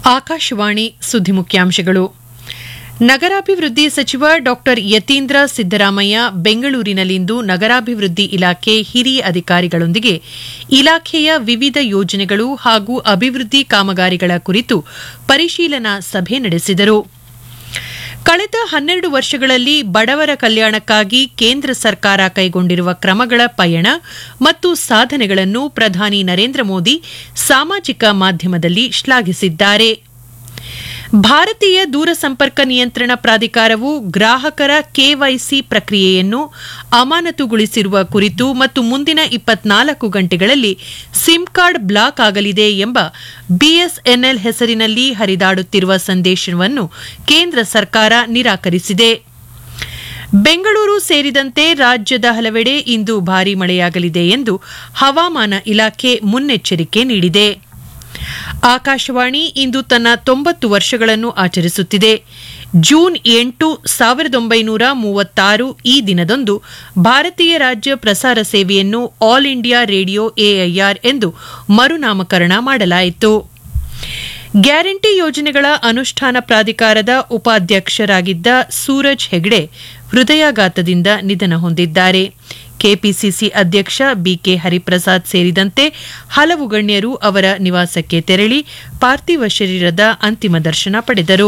ಆಕಾಶವಾಣಿ ಸುದ್ದಿ ಮುಖ್ಯಾಂಶಗಳು ನಗರಾಭಿವೃದ್ಧಿ ಸಚಿವ ಡಾ ಯತೀಂದ್ರ ಸಿದ್ದರಾಮಯ್ಯ ಬೆಂಗಳೂರಿನಲ್ಲಿಂದು ನಗರಾಭಿವೃದ್ಧಿ ಇಲಾಖೆ ಹಿರಿಯ ಅಧಿಕಾರಿಗಳೊಂದಿಗೆ ಇಲಾಖೆಯ ವಿವಿಧ ಯೋಜನೆಗಳು ಹಾಗೂ ಅಭಿವೃದ್ಧಿ ಕಾಮಗಾರಿಗಳ ಕುರಿತು ಪರಿಶೀಲನಾ ಸಭೆ ನಡೆಸಿದರು ಕಳೆದ ಹನ್ನೆರಡು ವರ್ಷಗಳಲ್ಲಿ ಬಡವರ ಕಲ್ಯಾಣಕ್ಕಾಗಿ ಕೇಂದ್ರ ಸರ್ಕಾರ ಕೈಗೊಂಡಿರುವ ಕ್ರಮಗಳ ಪಯಣ ಮತ್ತು ಸಾಧನೆಗಳನ್ನು ಪ್ರಧಾನಿ ನರೇಂದ್ರ ಮೋದಿ ಸಾಮಾಜಿಕ ಮಾಧ್ಯಮದಲ್ಲಿ ಶ್ಲಾಘಿಸಿದ್ದಾರೆ ಭಾರತೀಯ ದೂರಸಂಪರ್ಕ ನಿಯಂತ್ರಣ ಪ್ರಾಧಿಕಾರವು ಗ್ರಾಹಕರ ಕೆವೈಸಿ ಪ್ರಕ್ರಿಯೆಯನ್ನು ಅಮಾನತುಗೊಳಿಸಿರುವ ಕುರಿತು ಮತ್ತು ಮುಂದಿನ ಇಪ್ಪತ್ನಾಲ್ಕು ಗಂಟೆಗಳಲ್ಲಿ ಸಿಮ್ ಕಾರ್ಡ್ ಬ್ಲಾಕ್ ಆಗಲಿದೆ ಎಂಬ ಬಿಎಸ್ಎನ್ಎಲ್ ಹೆಸರಿನಲ್ಲಿ ಹರಿದಾಡುತ್ತಿರುವ ಸಂದೇಶವನ್ನು ಕೇಂದ್ರ ಸರ್ಕಾರ ನಿರಾಕರಿಸಿದೆ ಬೆಂಗಳೂರು ಸೇರಿದಂತೆ ರಾಜ್ಯದ ಹಲವೆಡೆ ಇಂದು ಭಾರೀ ಮಳೆಯಾಗಲಿದೆ ಎಂದು ಹವಾಮಾನ ಇಲಾಖೆ ಮುನ್ನೆಚ್ಚರಿಕೆ ನೀಡಿದೆ ಆಕಾಶವಾಣಿ ಇಂದು ತನ್ನ ತೊಂಬತ್ತು ವರ್ಷಗಳನ್ನು ಆಚರಿಸುತ್ತಿದೆ ಜೂನ್ ಎಂಟು ಸಾವಿರದ ಒಂಬೈನೂರ ಮೂವತ್ತಾರು ಈ ದಿನದಂದು ಭಾರತೀಯ ರಾಜ್ಯ ಪ್ರಸಾರ ಸೇವೆಯನ್ನು ಆಲ್ ಇಂಡಿಯಾ ರೇಡಿಯೋ ಎಐಆರ್ ಎಂದು ಮರುನಾಮಕರಣ ಮಾಡಲಾಯಿತು ಗ್ಯಾರಂಟಿ ಯೋಜನೆಗಳ ಅನುಷ್ಠಾನ ಪ್ರಾಧಿಕಾರದ ಉಪಾಧ್ಯಕ್ಷರಾಗಿದ್ದ ಸೂರಜ್ ಹೆಗ್ಡೆ ಹೃದಯಾಘಾತದಿಂದ ನಿಧನ ಹೊಂದಿದ್ದಾರೆ ಕೆಪಿಸಿಸಿ ಅಧ್ಯಕ್ಷ ಬಿಕೆ ಹರಿಪ್ರಸಾದ್ ಸೇರಿದಂತೆ ಹಲವು ಗಣ್ಯರು ಅವರ ನಿವಾಸಕ್ಕೆ ತೆರಳಿ ಪಾರ್ಥಿವ ಶರೀರದ ಅಂತಿಮ ದರ್ಶನ ಪಡೆದರು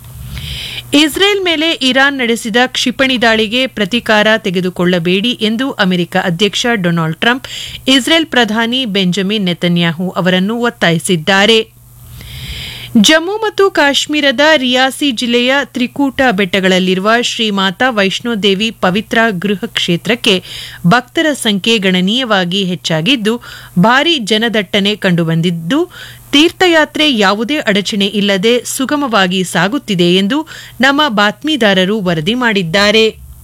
ಇಸ್ರೇಲ್ ಮೇಲೆ ಇರಾನ್ ನಡೆಸಿದ ಕ್ಷಿಪಣಿ ದಾಳಿಗೆ ಪ್ರತೀಕಾರ ತೆಗೆದುಕೊಳ್ಳಬೇಡಿ ಎಂದು ಅಮೆರಿಕ ಅಧ್ಯಕ್ಷ ಡೊನಾಲ್ಡ್ ಟ್ರಂಪ್ ಇಸ್ರೇಲ್ ಪ್ರಧಾನಿ ಬೆಂಜಮಿನ್ ನೆತನ್ಯಾಹು ಅವರನ್ನು ಒತ್ತಾಯಿಸಿದ್ದಾರೆ ಜಮ್ಮು ಮತ್ತು ಕಾಶ್ಮೀರದ ರಿಯಾಸಿ ಜಿಲ್ಲೆಯ ತ್ರಿಕೂಟ ಬೆಟ್ಟಗಳಲ್ಲಿರುವ ಶ್ರೀಮಾತಾ ವೈಷ್ಣೋದೇವಿ ಪವಿತ್ರ ಗೃಹ ಕ್ಷೇತ್ರಕ್ಕೆ ಭಕ್ತರ ಸಂಖ್ಯೆ ಗಣನೀಯವಾಗಿ ಹೆಚ್ಚಾಗಿದ್ದು ಭಾರೀ ಜನದಟ್ಟಣೆ ಕಂಡುಬಂದಿದ್ದು ತೀರ್ಥಯಾತ್ರೆ ಯಾವುದೇ ಅಡಚಣೆ ಇಲ್ಲದೆ ಸುಗಮವಾಗಿ ಸಾಗುತ್ತಿದೆ ಎಂದು ನಮ್ಮ ಬಾತ್ಮೀದಾರರು ವರದಿ ಮಾಡಿದ್ದಾರೆ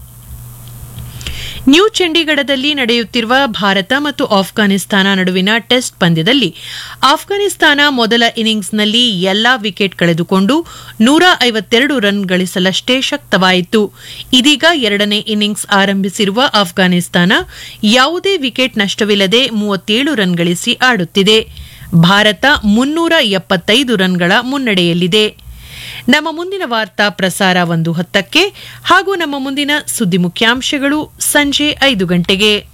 ನ್ಯೂ ಚಂಡೀಗಢದಲ್ಲಿ ನಡೆಯುತ್ತಿರುವ ಭಾರತ ಮತ್ತು ಆಫ್ಘಾನಿಸ್ತಾನ ನಡುವಿನ ಟೆಸ್ಟ್ ಪಂದ್ಯದಲ್ಲಿ ಆಫ್ಘಾನಿಸ್ತಾನ ಮೊದಲ ಇನ್ನಿಂಗ್ಸ್ನಲ್ಲಿ ಎಲ್ಲಾ ವಿಕೆಟ್ ಕಳೆದುಕೊಂಡು ನೂರ ಐವತ್ತೆರಡು ರನ್ ಗಳಿಸಲಷ್ಟೇ ಶಕ್ತವಾಯಿತು ಇದೀಗ ಎರಡನೇ ಇನ್ನಿಂಗ್ಸ್ ಆರಂಭಿಸಿರುವ ಆಫ್ಘಾನಿಸ್ತಾನ ಯಾವುದೇ ವಿಕೆಟ್ ನಷ್ಟವಿಲ್ಲದೆ ಮೂವತ್ತೇಳು ರನ್ ಗಳಿಸಿ ಆಡುತ್ತಿದೆ ಭಾರತ ಮುನ್ನೂರ ಎಪ್ಪತ್ತೈದು ರನ್ಗಳ ಮುನ್ನಡೆಯಲ್ಲಿದೆ ನಮ್ಮ ಮುಂದಿನ ವಾರ್ತಾ ಪ್ರಸಾರ ಒಂದು ಹತ್ತಕ್ಕೆ ಹಾಗೂ ನಮ್ಮ ಮುಂದಿನ ಸುದ್ದಿ ಮುಖ್ಯಾಂಶಗಳು ಸಂಜೆ ಐದು ಗಂಟೆಗೆ